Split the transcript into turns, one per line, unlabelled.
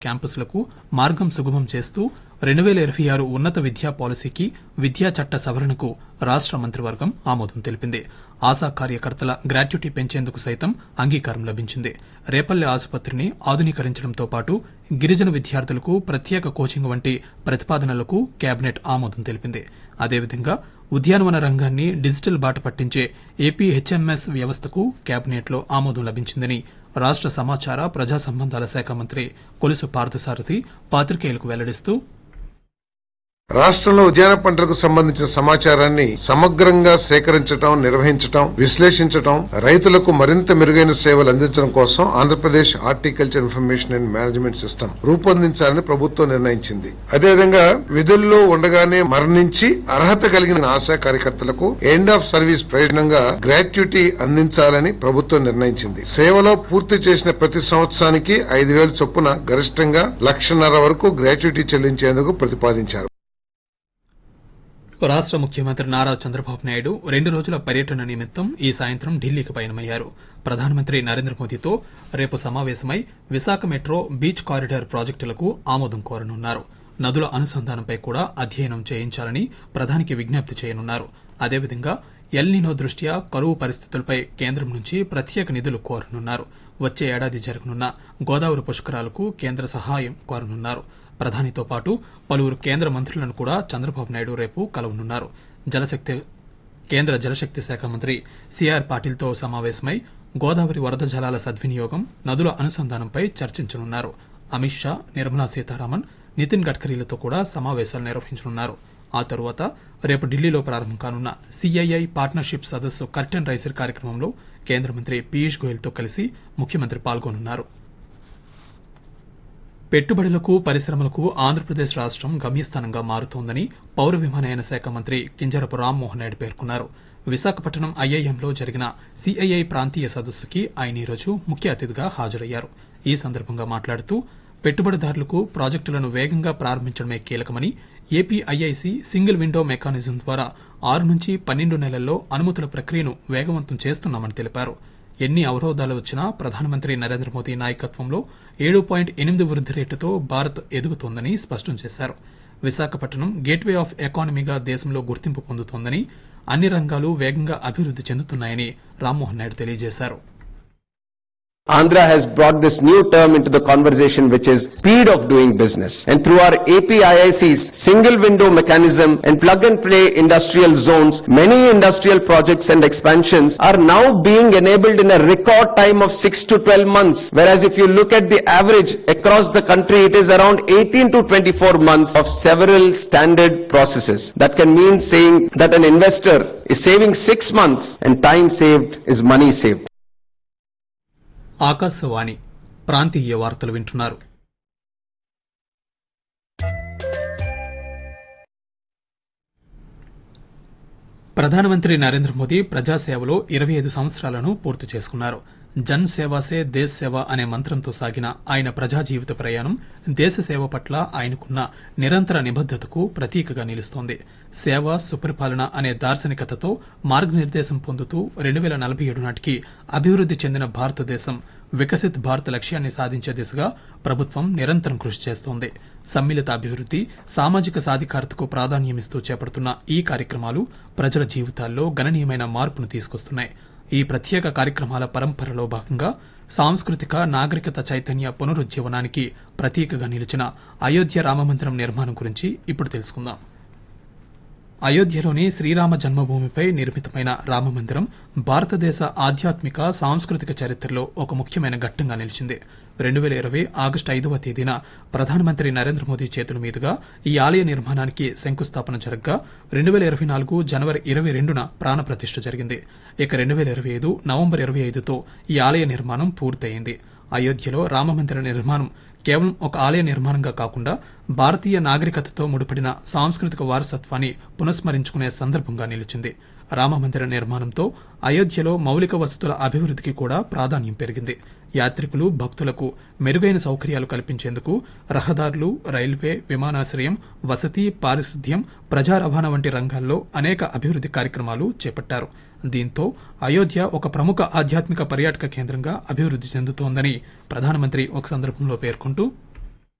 క్యాంపస్లకు మార్గం సుగమం చేస్తూ రెండు పేల ఇరవై ఆరు ఉన్నత విద్యా పాలసీకి విద్యా చట్ట సవరణకు రాష్ట మంత్రివర్గం ఆమోదం తెలిపింది ఆశా కార్యకర్తల గ్రాట్యుటీ పెంచేందుకు సైతం అంగీకారం లభించింది రేపల్లె ఆసుపత్రిని ఆధునీకరించడంతో పాటు గిరిజన విద్యార్థులకు ప్రత్యేక కోచింగ్ వంటి ప్రతిపాదనలకు కేబినెట్ ఆమోదం తెలిపింది అదేవిధంగా ఉద్యానవన రంగాన్ని డిజిటల్ బాట పట్టించే ఏపీ హెచ్ఎంఎస్ వ్యవస్థకు కేబినెట్లో ఆమోదం లభించిందని రాష్ట సమాచార ప్రజా సంబంధాల శాఖ మంత్రి కొలుసు పార్థసారథి పాత్రికేయులకు వెల్లడిస్తూ
రాష్ట్రంలో ఉద్యాన పంటలకు సంబంధించిన సమాచారాన్ని సమగ్రంగా సేకరించడం నిర్వహించడం విశ్లేషించడం రైతులకు మరింత మెరుగైన సేవలు అందించడం కోసం Andhra Pradesh horticulture information and management system రూపొందించాలని ప్రభుత్వం నిర్ణయించింది అదేవిధంగా విధుల్లో ఉండగానే మరణించి అర్హత కలిగిన ఆశా కార్యకర్తలకు ఎండ్ ఆఫ్ సర్వీస్ ప్రయోజనంగా గ్రాట్యుటీ అందించాలని ప్రభుత్వం నిర్ణయించింది సేవలో పూర్తి చేసిన ప్రతి సంవత్సరానికి ఐదు వేలు చొప్పున గరిష్టంగా లక్షన్నర వరకు గ్రాట్యుటీ చెల్లించేందుకు ప్రతిపాదించారు
రాష్ట ముఖ్యమంత్రి నారా చంద్రబాబు నాయుడు రెండు రోజుల పర్యటన నిమిత్తం ఈ సాయంత్రం ఢిల్లీకి పయనమయ్యారు ప్రధానమంత్రి నరేంద్ర మోదీతో రేపు సమావేశమై విశాఖ మెట్రో బీచ్ కారిడార్ ప్రాజెక్టులకు ఆమోదం కోరనున్నారు నదుల అనుసంధానంపై కూడా అధ్యయనం చేయించాలని ప్రధానికి విజ్ఞప్తి చేయనున్నారు అదేవిధంగా ఎల్నినో దృష్ట్యా కరువు పరిస్థితులపై కేంద్రం నుంచి ప్రత్యేక నిధులు కోరనున్నారు వచ్చే ఏడాది జరగనున్న గోదావరి పుష్కరాలకు కేంద్ర సహాయం కోరనున్నారు ప్రధానితో పాటు పలువురు కేంద్ర మంత్రులను కూడా చంద్రబాబు నాయుడు రేపు కలవనున్నారు జలశక్తి కేంద్ర జలశక్తి శాఖ మంత్రి సిఆర్ పాటిల్తో సమావేశమై గోదావరి వరద జలాల సద్వినియోగం నదుల అనుసంధానంపై చర్చించనున్నారు అమిత్ షా నిర్మలా సీతారామన్ నితిన్ గడ్కరీలతో కూడా సమావేశాలు నిర్వహించనున్నారు ఆ తరువాత రేపు ఢిల్లీలో ప్రారంభం కానున్న సిఐఐ పార్ట్నర్షిప్ సదస్సు కర్టెన్ రైసర్ కార్యక్రమంలో కేంద్ర మంత్రి పీయూష్ గోయల్తో కలిసి ముఖ్యమంత్రి పాల్గొనున్నారు పెట్టుబడులకు పరిశ్రమలకు ఆంధ్రప్రదేశ్ రాష్ట్రం గమ్యస్థానంగా మారుతోందని పౌర విమానయాన శాఖ మంత్రి కింజరపు రామ్మోహన్ నాయుడు పేర్కొన్నారు విశాఖపట్నం ఐఐఎంలో జరిగిన సిఐఐ ప్రాంతీయ సదస్సుకి ఆయన ఈరోజు ముఖ్య అతిథిగా హాజరయ్యారు ఈ సందర్భంగా మాట్లాడుతూ పెట్టుబడిదారులకు ప్రాజెక్టులను వేగంగా ప్రారంభించడమే కీలకమని AP IIC single window mechanism ద్వారా ఆరు నుంచి పన్నెండు నెలల్లో అనుమతుల ప్రక్రియను వేగవంతం చేస్తున్నామని తెలిపారు ఎన్ని అవరోధాలు వచ్చినా ప్రధానమంత్రి నరేంద్ర మోదీ నాయకత్వంలో ఏడు పాయింట్ ఎనిమిది వృద్ధి రేటుతో భారత్ ఎదుగుతోందని స్పష్టం చేశారు విశాఖపట్నం గేట్వే ఆఫ్ ఎకానమీగా దేశంలో గుర్తింపు పొందుతోందని అన్ని రంగాలు వేగంగా అభివృద్ది చెందుతున్నాయని రామ్మోహన్ నాయుడు తెలియజేశారు
Andhra has brought this new term into the conversation, which is speed of doing business. And through our APIIC's single window mechanism and plug and play industrial zones, many industrial projects and expansions are now being enabled in a record time of 6 to 12 months. Whereas if you look at the average across the country, it is around 18 to 24 months of several standard processes. That can mean saying that an investor is saving six months and time saved is money saved.
Akashvani ప్రాంతీయ వార్తలు వింటున్నారు ప్రధానమంత్రి నరేంద్ర మోదీ ప్రజాసేవలో ఇరవై ఐదు సంవత్సరాలను పూర్తి చేసుకున్నారు జన్ సేవా సే దేశ్ సేవ అనే మంత్రంతో సాగిన ఆయన ప్రజా జీవిత ప్రయాణం దేశ సేవ పట్ల ఆయనకున్న నిరంతర నిబద్దతకు ప్రతీకగా నిలుస్తోంది సేవ సుపరిపాలన అనే దార్శనికతతో మార్గనిర్దేశం పొందుతూ రెండు వేల నలభై ఏడు నాటికి అభివృద్ది చెందిన భారతదేశం వికసిత్ భారత్ లక్ష్యాన్ని సాధించే దిశగా ప్రభుత్వం నిరంతరం కృషి చేస్తోంది సమ్మిళిత అభివృద్ది సామాజిక సాధికారతకు ప్రాధాన్యమిస్తూ చేపడుతున్న ఈ కార్యక్రమాలు ప్రజల జీవితాల్లో గణనీయమైన మార్పును తీసుకొస్తున్నాయి ఈ ప్రత్యేక కార్యక్రమాల పరంపరలో భాగంగా సాంస్కృతిక నాగరికత చైతన్య పునరుజ్జీవనానికి ప్రతీకగా నిలిచిన అయోధ్య రామమందిరం నిర్మాణం గురించి ఇప్పుడు తెలుసుకుందాం అయోధ్యలోని శ్రీరామ జన్మభూమిపై నిర్మితమైన రామమందిరం భారతదేశ ఆధ్యాత్మిక సాంస్కృతిక చరిత్రలో ఒక ముఖ్యమైన ఘట్టంగా నిలిచింది రెండు వేల ఇరవై ఆగస్టు ఐదవ తేదీన ప్రధానమంత్రి నరేంద్ర మోదీ చేతుల మీదుగా ఈ ఆలయ నిర్మాణానికి శంకుస్థాపన జరగ్గా రెండు వేల ఇరవై నాలుగు జనవరి ఇరవై రెండున ప్రాణప్రతిష్ఠ జరిగింది ఇక రెండు వేల ఇరవై ఐదు నవంబర్ ఇరవై ఐదుతో ఈ ఆలయ నిర్మాణం పూర్తయింది అయోధ్యలో రామమందిర నిర్మాణం కేవలం ఒక ఆలయ నిర్మాణంగా కాకుండా భారతీయ నాగరికతతో ముడిపడిన సాంస్కృతిక వారసత్వాన్ని పునఃస్మరించుకునే సందర్భంగా నిలిచింది రామమందిర నిర్మాణంతో అయోధ్యలో మౌలిక వసతుల అభివృద్ధికి కూడా ప్రాధాన్యం పెరిగింది యాత్రికులు భక్తులకు మెరుగైన సౌకర్యాలు కల్పించేందుకు రహదారులు రైల్వే విమానాశ్రయం వసతి పారిశుద్ధ్యం ప్రజా రవాణా వంటి రంగాల్లో అనేక అభివృద్ది కార్యక్రమాలు చేపట్టారు దీంతో అయోధ్య ఒక ప్రముఖ ఆధ్యాత్మిక పర్యాటక కేంద్రంగా అభివృద్ది చెందుతోందని ప్రధానమంత్రి ఒక సందర్భంలో పేర్కొంటూ